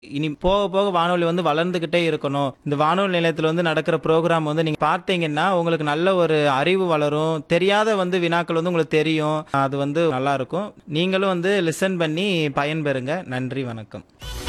இனி போக போக வானொலி வந்து வளர்ந்துகிட்டே இருக்கணும் இந்த வானொலி நிலையத்தில் வந்து நடக்கிற ப்ரோக்ராம் வந்து நீங்க பார்த்தீங்கன்னா உங்களுக்கு நல்ல ஒரு அறிவு வளரும் தெரியாத வந்து வினாக்கள் வந்து உங்களுக்கு தெரியும் அது வந்து நல்லா இருக்கும் நீங்களும் வந்து லிசன் பண்ணி பயன்பெறுங்க நன்றி வணக்கம்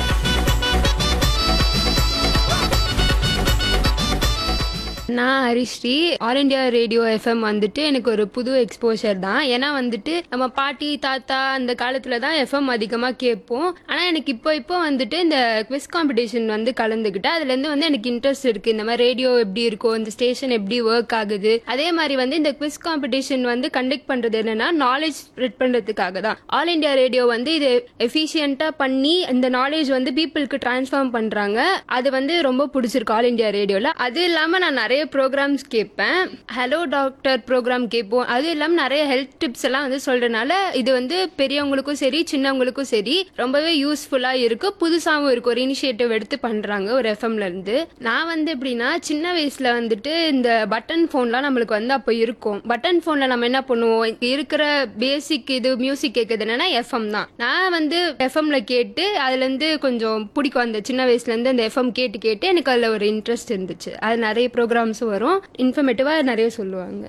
நான் Harisri all India radio FM வந்துட்டு எனக்கு ஒரு புது எக்ஸ்போஷர் தான் ஏன்னா வந்துட்டு நம்ம பாட்டி தாத்தா அந்த காலத்துல தான் எஃப்எம் அதிகமாக கேட்போம் ஆனால் எனக்கு இப்போ இப்போ வந்துட்டு இந்த குவிஸ் காம்படிஷன் வந்து கலந்துக்கிட்டேன் அதுலேருந்து வந்து எனக்கு இன்ட்ரெஸ்ட் இருக்கு இந்த மாதிரி ரேடியோ எப்படி இருக்கும் இந்த ஸ்டேஷன் எப்படி ஒர்க் ஆகுது அதே மாதிரி வந்து இந்த குவிஸ் காம்படிஷன் வந்து கண்டக்ட் பண்றது என்னன்னா நாலேஜ் ஸ்ப்ரெட் பண்றதுக்காக தான் ஆல் இண்டியா ரேடியோ வந்து இது எஃபிஷியண்டா பண்ணி இந்த நாலேஜ் வந்து பீப்புளுக்கு டிரான்ஸ்ஃபார்ம் பண்றாங்க அது வந்து ரொம்ப பிடிச்சிருக்கு ஆல் இண்டியா ரேடியோல அது இல்லாம நான் நிறைய ப்ரோக்ராம்ஸ் கேட்பேன் ஹலோ டாக்டர் ப்ரோக்ராம் கேட்போம் அது இல்லாம நிறைய ஹெல்த் டிப்ஸ் எல்லாம் வந்து சொல்றதுனால இது வந்து பெரியவங்களுக்கும் சரி சின்னவங்களுக்கும் சரி ரொம்பவே யூஸ்ஃபுல்லா இருக்கு புதுசாவும் இருக்கு ஒரு இனிஷியேட்டிவ் எடுத்து பண்றாங்க ஒரு எஃப்எம்ல இருந்து நான் வந்து எப்படின்னா சின்ன வயசுல வந்துட்டு இந்த பட்டன் போன்லாம் நம்மளுக்கு வந்து அப்போ இருக்கும் பட்டன் போன்ல நம்ம என்ன பண்ணுவோம் இங்க இருக்கிற பேசிக் இது மியூசிக் கேட்கறது என்னன்னா எஃப்எம் தான் நான் வந்து எஃப்எம்ல கேட்டு அதுல இருந்து கொஞ்சம் பிடிக்கும் அந்த சின்ன வயசுல இருந்து அந்த எஃப்எம் கேட்டு கேட்டு எனக்கு அதுல ஒரு இன்ட்ரெஸ்ட் இருந்துச்சு அது நிறைய ப்ரோக்ராம்ஸும் வரும் இன்ஃபர்மேட்டிவா நிறைய சொல்லுவாங்க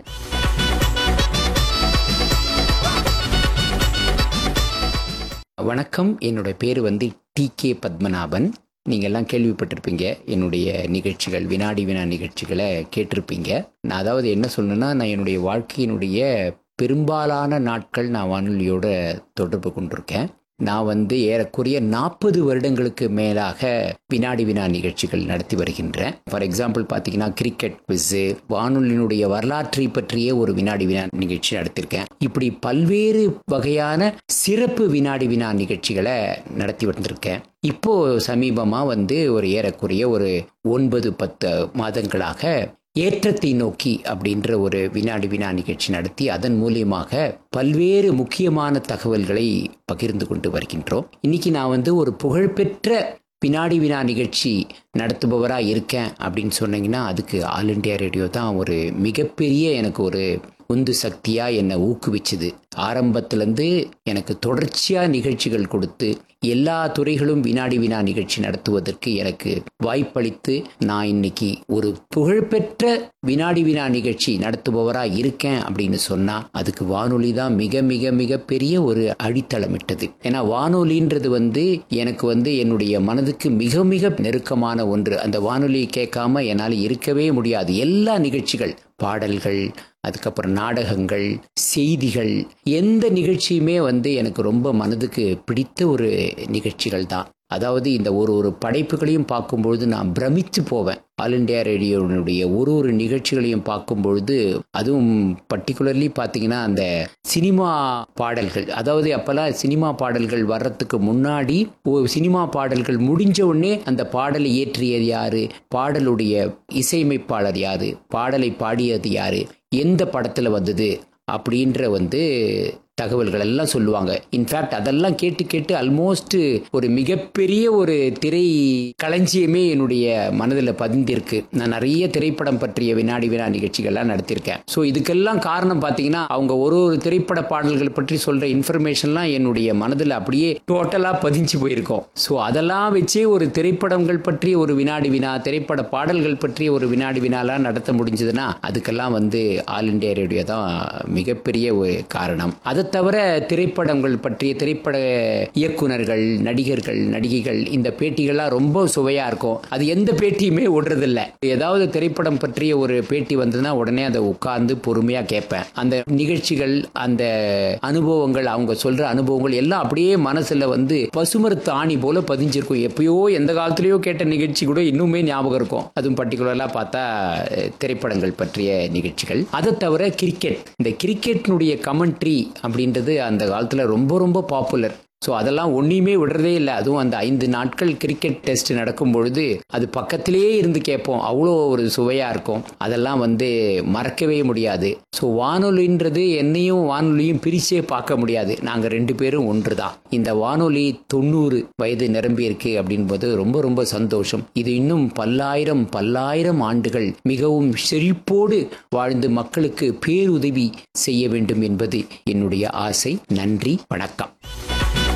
வணக்கம் என்னோட பேர் வந்து டி கே பத்மநாபன் நீங்கள் எல்லாம் கேள்விப்பட்டிருப்பீங்க என்னுடைய நிகழ்ச்சிகள் வினாடி வினா நிகழ்ச்சிகளை கேட்டிருப்பீங்க நான் அதாவது என்ன சொல்லணும்னா நான் என்னுடைய வாழ்க்கையினுடைய பெரும்பாலான நாட்கள் நான் வானொலியோட தொடர்பு கொண்டிருக்கேன் நான் வந்து ஏறக்குறைய நாற்பது வருடங்களுக்கு மேலாக வினாடி வினா நிகழ்ச்சிகள் நடத்தி வருகின்றேன் ஃபார் எக்ஸாம்பிள் பார்த்தீங்கன்னா கிரிக்கெட் குவிஸு வானொலியினுடைய வரலாற்றை பற்றிய ஒரு வினாடி வினா நிகழ்ச்சி நடத்தியிருக்கேன் இப்படி பல்வேறு வகையான சிறப்பு வினாடி வினா நிகழ்ச்சிகளை நடத்தி வந்திருக்கேன் இப்போ சமீபமாக வந்து ஒரு ஏறக்குறைய ஒரு ஒன்பது பத்து மாதங்களாக ஏற்றத்தை நோக்கி அப்படின்ற ஒரு வினாடி வினா நிகழ்ச்சி நடத்தி அதன் மூலியமாக பல்வேறு முக்கியமான தகவல்களை பகிர்ந்து கொண்டு வருகின்றோம் இன்னைக்கு நான் வந்து ஒரு புகழ்பெற்ற வினாடி வினா நிகழ்ச்சி நடத்துபவராக இருக்கேன் அப்படின்னு சொன்னீங்கன்னா அதுக்கு ஆல் இண்டியா ரேடியோ தான் ஒரு மிகப்பெரிய எனக்கு ஒரு உந்து சக்தியாக என்னை ஊக்குவிச்சுது ஆரம்பத்திலேருந்து எனக்கு தொடர்ச்சியாக நிகழ்ச்சிகள் கொடுத்து எல்லா துறைகளும் வினாடி வினா நிகழ்ச்சி நடத்துவதற்கு எனக்கு வாய்ப்பளித்து நான் இன்னைக்கு ஒரு புகழ்பெற்ற வினாடி வினா நிகழ்ச்சி நடத்துபவராக இருக்கேன் அப்படின்னு சொன்னா அதுக்கு வானொலி தான் மிக மிக மிக பெரிய ஒரு அடித்தளமிட்டது ஏன்னா வானொலின்றது வந்து எனக்கு வந்து என்னுடைய மனதுக்கு மிக மிக நெருக்கமான ஒன்று அந்த வானொலியை கேட்காம என்னால் இருக்கவே முடியாது எல்லா நிகழ்ச்சிகள் பாடல்கள் அதுக்கப்புறம் நாடகங்கள் செய்திகள் எந்த நிகழ்ச்சியுமே வந்து எனக்கு ரொம்ப மனதுக்கு பிடித்த ஒரு நிகழ்ச்சிகள் தான் அதாவது இந்த ஒரு ஒரு படைப்புகளையும் பார்க்கும்பொழுது நான் பிரமித்து போவேன் ஆல் இண்டியா ரேடியோனுடைய ஒரு ஒரு நிகழ்ச்சிகளையும் பார்க்கும்பொழுது அதுவும் பர்டிகுலர்லி பார்த்தீங்கன்னா அந்த சினிமா பாடல்கள் அதாவது அப்போல்லாம் சினிமா பாடல்கள் வர்றதுக்கு முன்னாடி ஒரு சினிமா பாடல்கள் முடிஞ்ச உடனே அந்த பாடலை இயற்றியது யாரு பாடலுடைய இசையமைப்பாளர் யாரு பாடலை பாடியது யாரு எந்த படத்தில் வந்தது அப்படின்ற வந்து தகவல்கள் எல்லாம் சொல்லுவாங்க இன்ஃபேக்ட் அதெல்லாம் கேட்டு கேட்டு ஆல்மோஸ்ட் ஒரு மிகப்பெரிய ஒரு திரை களஞ்சியமே என்னுடைய மனதில் பதிந்திருக்கு நான் நிறைய திரைப்படம் பற்றிய வினாடி வினா நிகழ்ச்சிகள்லாம் நடத்தியிருக்கேன் ஸோ இதுக்கெல்லாம் காரணம் பார்த்தீங்கன்னா அவங்க ஒரு ஒரு திரைப்பட பாடல்கள் பற்றி சொல்ற இன்ஃபர்மேஷன்லாம் என்னுடைய மனதில் அப்படியே டோட்டலாக பதிஞ்சு போயிருக்கோம் ஸோ அதெல்லாம் வச்சே ஒரு திரைப்படங்கள் பற்றிய ஒரு வினாடி வினா திரைப்பட பாடல்கள் பற்றிய ஒரு வினாடி வினாலாம் நடத்த முடிஞ்சதுன்னா அதுக்கெல்லாம் வந்து ஆல் இண்டியா ரேடியோ தான் மிகப்பெரிய ஒரு காரணம் அதை தவிர திரைப்படங்கள் பற்றிய திரைப்பட இயக்குனர்கள் நடிகர்கள் நடிகைகள் இந்த பேட்டிகள்லாம் ரொம்ப சுவையா இருக்கும் அது எந்த பேட்டியுமே விடுறதில்ல ஏதாவது திரைப்படம் பற்றிய ஒரு பேட்டி வந்ததுன்னா உடனே அதை உட்கார்ந்து பொறுமையா கேட்பேன் அந்த நிகழ்ச்சிகள் அந்த அனுபவங்கள் அவங்க சொல்ற அனுபவங்கள் எல்லாம் அப்படியே மனசுல வந்து பசுமரத்து ஆணி போல பதிஞ்சிருக்கும் எப்பயோ எந்த காலத்திலயோ கேட்ட நிகழ்ச்சி கூட இன்னுமே ஞாபகம் இருக்கும் அதுவும் பர்டிகுலரா பார்த்தா அஹ், திரைப்படங்கள் பற்றிய நிகழ்ச்சிகள் அதை தவிர கிரிக்கெட் இந்த கிரிக்கெட்னுடைய கமெண்ட்ரி அப்படின்றது அந்த காலத்தில் ரொம்ப ரொம்ப பாப்புலர் ஸோ அதெல்லாம் ஒன்றையுமே விடுறதே இல்லை அதுவும் அந்த ஐந்து நாட்கள் கிரிக்கெட் டெஸ்ட் நடக்கும் பொழுது அது பக்கத்திலேயே இருந்து கேட்போம் அவ்வளோ ஒரு சுவையாக இருக்கும் அதெல்லாம் வந்து மறக்கவே முடியாது ஸோ வானொலின்றது என்னையும் வானொலியும் பிரிச்சே பார்க்க முடியாது நாங்கள் ரெண்டு பேரும் ஒன்று தான் இந்த வானொலி தொண்ணூறு வயது நிரம்பியிருக்கு அப்படின்போது ரொம்ப ரொம்ப சந்தோஷம் இது இன்னும் பல்லாயிரம் பல்லாயிரம் ஆண்டுகள் மிகவும் செழிப்போடு வாழ்ந்து மக்களுக்கு பேருதவி செய்ய வேண்டும் என்பது என்னுடைய ஆசை நன்றி வணக்கம்